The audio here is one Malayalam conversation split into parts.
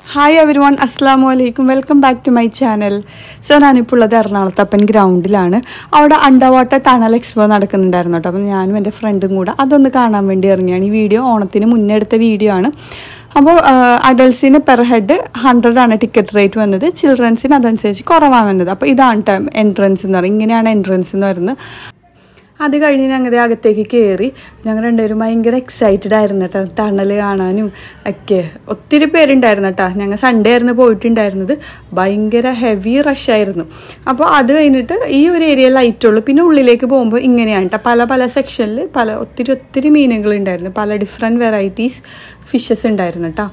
ഹായ് എവരി വൺ അസ്സാം വലൈക്കും welcome back to my channel so ഞാനിപ്പോൾ ഉള്ളത് എറണാകുളത്തപ്പൻ ഗ്രൗണ്ടിലാണ് അവിടെ അണ്ടർ വാട്ടർ ടണൽ എക്സ്പോ നടക്കുന്നുണ്ടായിരുന്നു കേട്ടോ അപ്പം ഞാനും എൻ്റെ ഫ്രണ്ടും കൂടെ അതൊന്ന് കാണാൻ വേണ്ടി ഇറങ്ങിയാണ് ഈ വീഡിയോ ഓണത്തിന് മുന്നേ എടുത്ത വീഡിയോ ആണ് അപ്പോൾ അഡൾട്ട്സിന് പെർ ഹെഡ് ഹൺഡ്രഡ് ആണ് ടിക്കറ്റ് റേറ്റ് വന്നത് ചിൽഡ്രൻസിന് അതനുസരിച്ച് കുറവാണ് വന്നത് അപ്പോൾ ഇതാണ് ടൈം എൻട്രൻസ് എന്ന് പറയുന്നത് ഇങ്ങനെയാണ് എൻട്രൻസ് എന്ന് പറയുന്നത് അത് കഴിഞ്ഞ് ഞങ്ങളുടെ അകത്തേക്ക് കയറി ഞങ്ങൾ രണ്ടുപേരും ഭയങ്കര എക്സൈറ്റഡ് ആയിരുന്നു കേട്ടോ ടണൽ കാണാനും ഒക്കെ ഒത്തിരി പേരുണ്ടായിരുന്നു കേട്ടോ ഞങ്ങൾ സൺഡേ ആയിരുന്നു പോയിട്ടുണ്ടായിരുന്നത് ഭയങ്കര ഹെവി റഷ് ആയിരുന്നു അപ്പോൾ അത് കഴിഞ്ഞിട്ട് ഈ ഒരു ഏരിയ ലൈറ്റുള്ളൂ പിന്നെ ഉള്ളിലേക്ക് പോകുമ്പോൾ ഇങ്ങനെയാണ് കേട്ടോ പല പല സെക്ഷനിൽ പല ഒത്തിരി ഒത്തിരി മീനുകൾ ഉണ്ടായിരുന്നു പല ഡിഫറെൻറ്റ് വെറൈറ്റീസ് ഫിഷസ് ഉണ്ടായിരുന്നു കേട്ടോ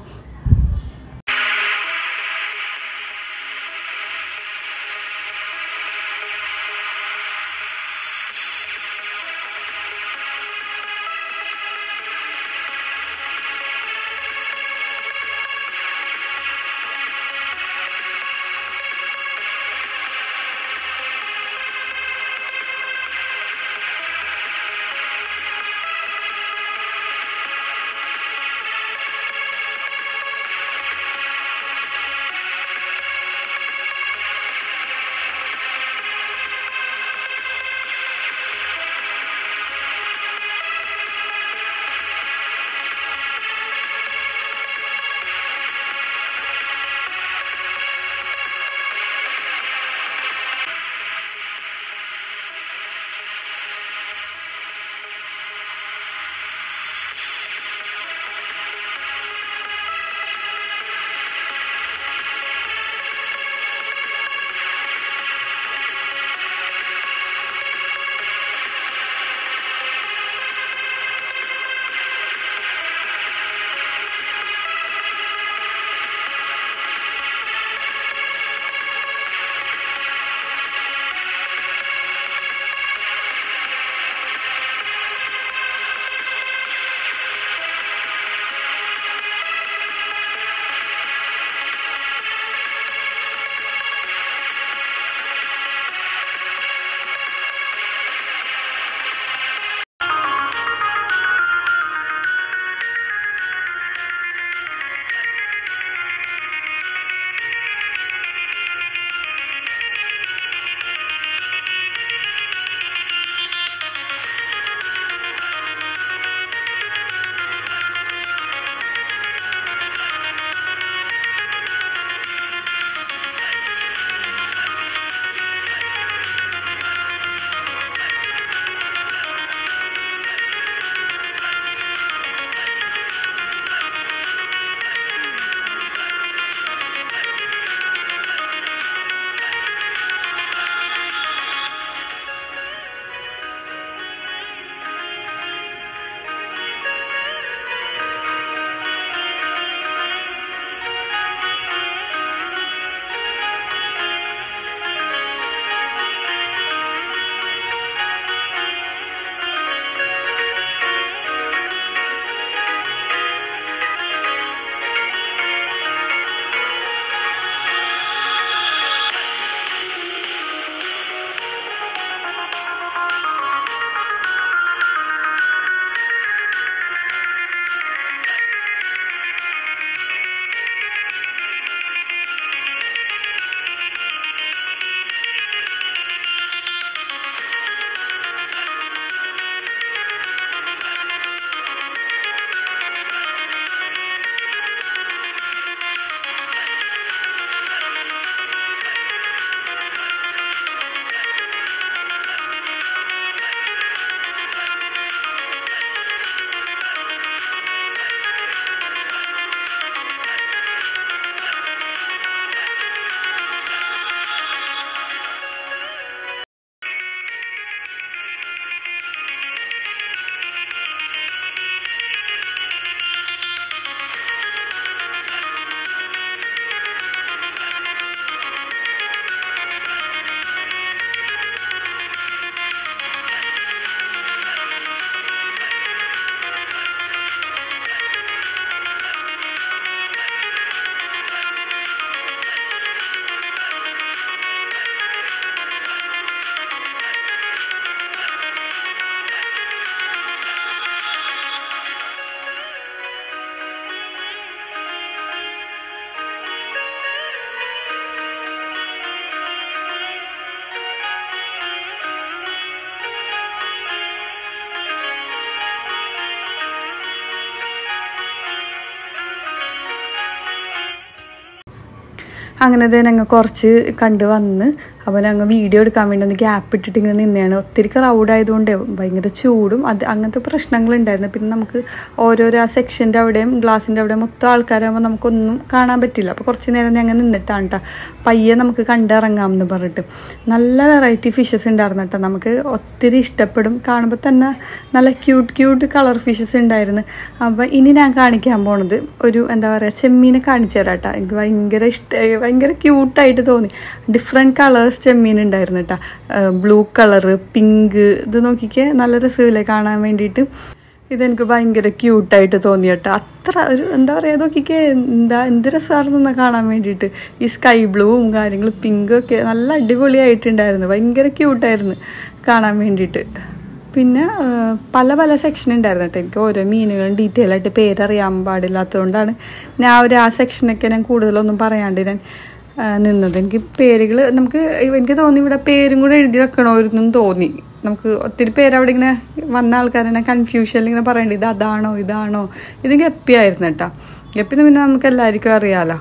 അങ്ങനെ തന്നെ ഞങ്ങൾ കുറച്ച് കണ്ട് വന്ന് അപ്പോൾ ഞങ്ങൾ വീഡിയോ എടുക്കാൻ വേണ്ടി ഒന്ന് ഗ്യാപ്പ് ഇട്ടിട്ട് ഇങ്ങനെ നിന്നെയാണ് ഒത്തിരി ക്രൗഡ് ആയതുകൊണ്ട് ഭയങ്കര ചൂടും അത് അങ്ങനത്തെ പ്രശ്നങ്ങളുണ്ടായിരുന്നു പിന്നെ നമുക്ക് ഓരോരോ ആ സെക്ഷൻ്റെ അവിടെയും ഗ്ലാസിൻ്റെ അവിടെയും മൊത്തം ആൾക്കാരാകുമ്പോൾ നമുക്കൊന്നും കാണാൻ പറ്റില്ല അപ്പോൾ കുറച്ച് നേരം ഞങ്ങൾ നിന്നിട്ടാണ് കേട്ടോ പയ്യെ നമുക്ക് കണ്ടിറങ്ങാം എന്ന് പറഞ്ഞിട്ട് നല്ല വെറൈറ്റി ഫിഷസ് ഉണ്ടായിരുന്നു കേട്ടോ നമുക്ക് ഒത്തിരി ഇഷ്ടപ്പെടും കാണുമ്പോൾ തന്നെ നല്ല ക്യൂട്ട് ക്യൂട്ട് കളർ ഫിഷസ് ഉണ്ടായിരുന്നു അപ്പോൾ ഇനി ഞാൻ കാണിക്കാൻ പോണത് ഒരു എന്താ പറയുക ചെമ്മീനെ കാണിച്ചു തരാം കേട്ടോ എനിക്ക് ഭയങ്കര ഇഷ്ടമായി ഭയങ്കര ക്യൂട്ടായിട്ട് തോന്നി ഡിഫറെൻറ്റ് കളേഴ്സ് ചെമ്മീൻ ഉണ്ടായിരുന്നു കേട്ടോ ബ്ലൂ കളറ് പിങ്ക് ഇത് നോക്കിക്കേ നല്ല രസമില്ലേ കാണാൻ വേണ്ടിയിട്ട് ഇതെനിക്ക് ഭയങ്കര ക്യൂട്ടായിട്ട് തോന്നി കേട്ടോ അത്ര ഒരു എന്താ പറയുക നോക്കിക്കേ എന്താ എന്ത് രസമാണെന്ന് കാണാൻ വേണ്ടിയിട്ട് ഈ സ്കൈ ബ്ലൂവും കാര്യങ്ങളും പിങ്കും ഒക്കെ നല്ല അടിപൊളിയായിട്ടുണ്ടായിരുന്നു ഭയങ്കര ക്യൂട്ടായിരുന്നു കാണാൻ വേണ്ടിയിട്ട് പിന്നെ ആ, പല പല സെക്ഷൻ ഉണ്ടായിരുന്നു കേട്ടോ എനിക്ക് ഓരോ മീനുകളും ഡീറ്റെയിൽ ആയിട്ട് പേരറിയാൻ പാടില്ലാത്തതുകൊണ്ടാണ് ഞാൻ ഒരു ആ സെക്ഷനൊക്കെ ഞാൻ കൂടുതലൊന്നും പറയാണ്ട് ഞാൻ ആ, നിന്നത് എനിക്ക് പേരുകൾ നമുക്ക് എനിക്ക് തോന്നി ഇവിടെ പേരും കൂടെ എഴുതി വെക്കണമായിരുന്നു തോന്നി നമുക്ക് ഒത്തിരി പേര് അവിടെ ഇങ്ങനെ വന്ന ആൾക്കാരെന്നെ കൺഫ്യൂഷനിൽ ഇങ്ങനെ പറയേണ്ടത് ഇത് അതാണോ ഇതാണോ ഇത് ഗപ്പിയായിരുന്നു കേട്ടോ ഗപ്പി പിന്നെ നമുക്ക് എല്ലാവർക്കും അറിയാലോ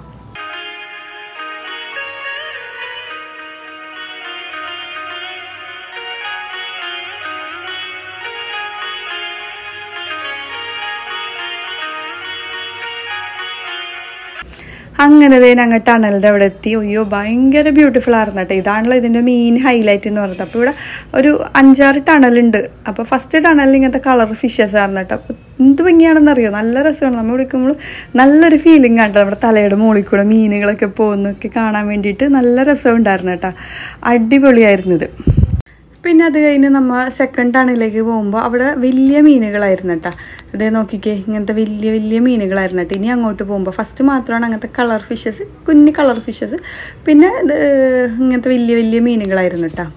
അങ്ങനെ ദേ ഞങ്ങൾ ടണലിൻ്റെ അവിടെ എത്തി അയ്യോ ഭയങ്കര ബ്യൂട്ടിഫുൾ ആയിരുന്നു കേട്ടോ ഇതാണല്ലോ ഇതിൻ്റെ മെയിൻ ഹൈലൈറ്റ് എന്ന് പറയുന്നത് അപ്പോൾ ഇവിടെ ഒരു അഞ്ചാറ് ടണലുണ്ട് അപ്പോൾ ഫസ്റ്റ് ടണലിൽ ഇങ്ങനത്തെ കളർ ഫിഷസ് ആയിരുന്നു കേട്ടോ അപ്പോൾ എന്ത് ഭംഗിയാണെന്നറിയോ നല്ല രസമാണ് നമ്മൾ വിളിക്കുമ്പോൾ നല്ലൊരു ഫീലിംഗ് ആണ് കേട്ടോ നമ്മുടെ തലയുടെ മുകളിൽ കൂടെ മീനുകളൊക്കെ പോകുന്നൊക്കെ കാണാൻ വേണ്ടിയിട്ട് നല്ല രസമുണ്ടായിരുന്നു കേട്ടോ അടിപൊളിയായിരുന്നു ഇത് പിന്നെ അത് കഴിഞ്ഞ് നമ്മൾ സെക്കൻഡ് ടണിലേക്ക് പോകുമ്പോൾ അവിടെ വലിയ മീനുകളായിരുന്നു കേട്ടോ ഇതേ നോക്കിക്കേ ഇങ്ങനത്തെ വലിയ വലിയ മീനുകളായിരുന്നു കേട്ടോ ഇനി അങ്ങോട്ട് പോകുമ്പോൾ ഫസ്റ്റ് മാത്രമാണ് അങ്ങനത്തെ കളർ ഫിഷസ് കുഞ്ഞ് കളർ ഫിഷസ് പിന്നെ ഇത് ഇങ്ങനത്തെ വലിയ വലിയ മീനുകളായിരുന്നു കേട്ടോ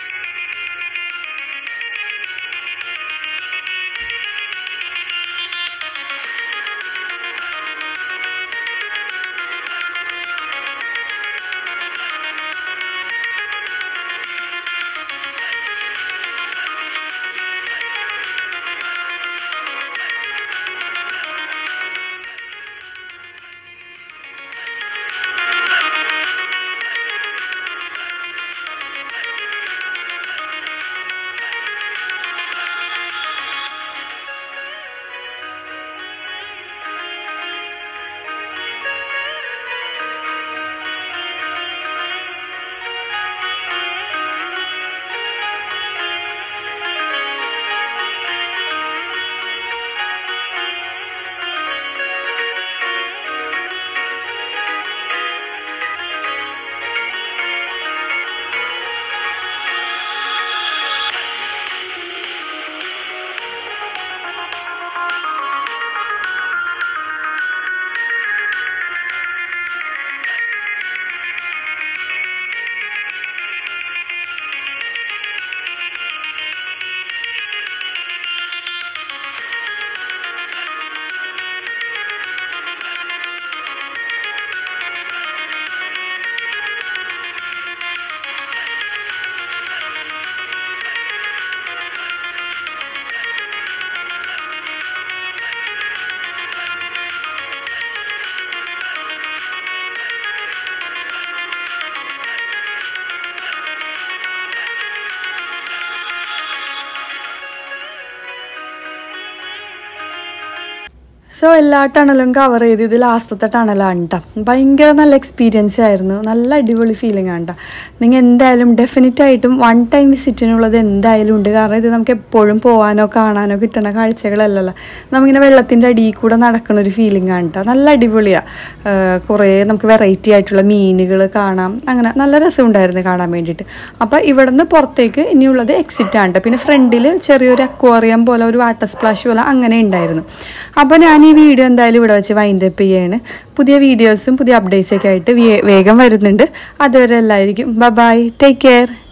സോ എല്ലാ ടണലും കവർ ചെയ്ത് ഇത് ലാസ്റ്റത്തെ ടണലാണ് കേട്ടോ ഭയങ്കര നല്ല എക്സ്പീരിയൻസ് ആയിരുന്നു നല്ല അടിപൊളി ഫീലിംഗ് ആണ് കേട്ടോ നിങ്ങൾ എന്തായാലും ഡെഫിനറ്റ് ആയിട്ടും വൺ ടൈം വിസിറ്റിനുള്ളത് എന്തായാലും ഉണ്ട് കാരണം ഇത് നമുക്ക് എപ്പോഴും പോകാനോ കാണാനോ കിട്ടുന്ന കാഴ്ചകളല്ലല്ലോ നമുക്കിങ്ങനെ വെള്ളത്തിൻ്റെ അടിയിൽ കൂടെ നടക്കുന്ന ഒരു ഫീലിംഗ് ആണ് കേട്ടോ നല്ല അടിപൊളിയാണ് കുറേ നമുക്ക് വെറൈറ്റി ആയിട്ടുള്ള മീനുകൾ കാണാം അങ്ങനെ നല്ല രസമുണ്ടായിരുന്നു കാണാൻ വേണ്ടിയിട്ട് അപ്പോൾ ഇവിടെ നിന്ന് പുറത്തേക്ക് ഇനിയുള്ളത് എക്സിറ്റ് ആണ് ട്ടോ. പിന്നെ ഫ്രണ്ടിൽ ചെറിയൊരു അക്വേറിയം പോലെ ഒരു വാട്ടർ സ്പ്ലാഷ് പോലെ അങ്ങനെ ഉണ്ടായിരുന്നു അപ്പോൾ ഞാൻ ഈ വീഡിയോ എന്തായാലും ഇവിടെ വെച്ച് വൈൻഡ് അപ്പ് ചെയ്യാണ് പുതിയ വീഡിയോസും പുതിയ അപ്ഡേറ്റ്സൊക്കെ ആയിട്ട് വേ- വേഗം വരുന്നുണ്ട് അതുവരെ എല്ലായിരിക്കും ബൈ ബൈ ടേക്ക് കെയർ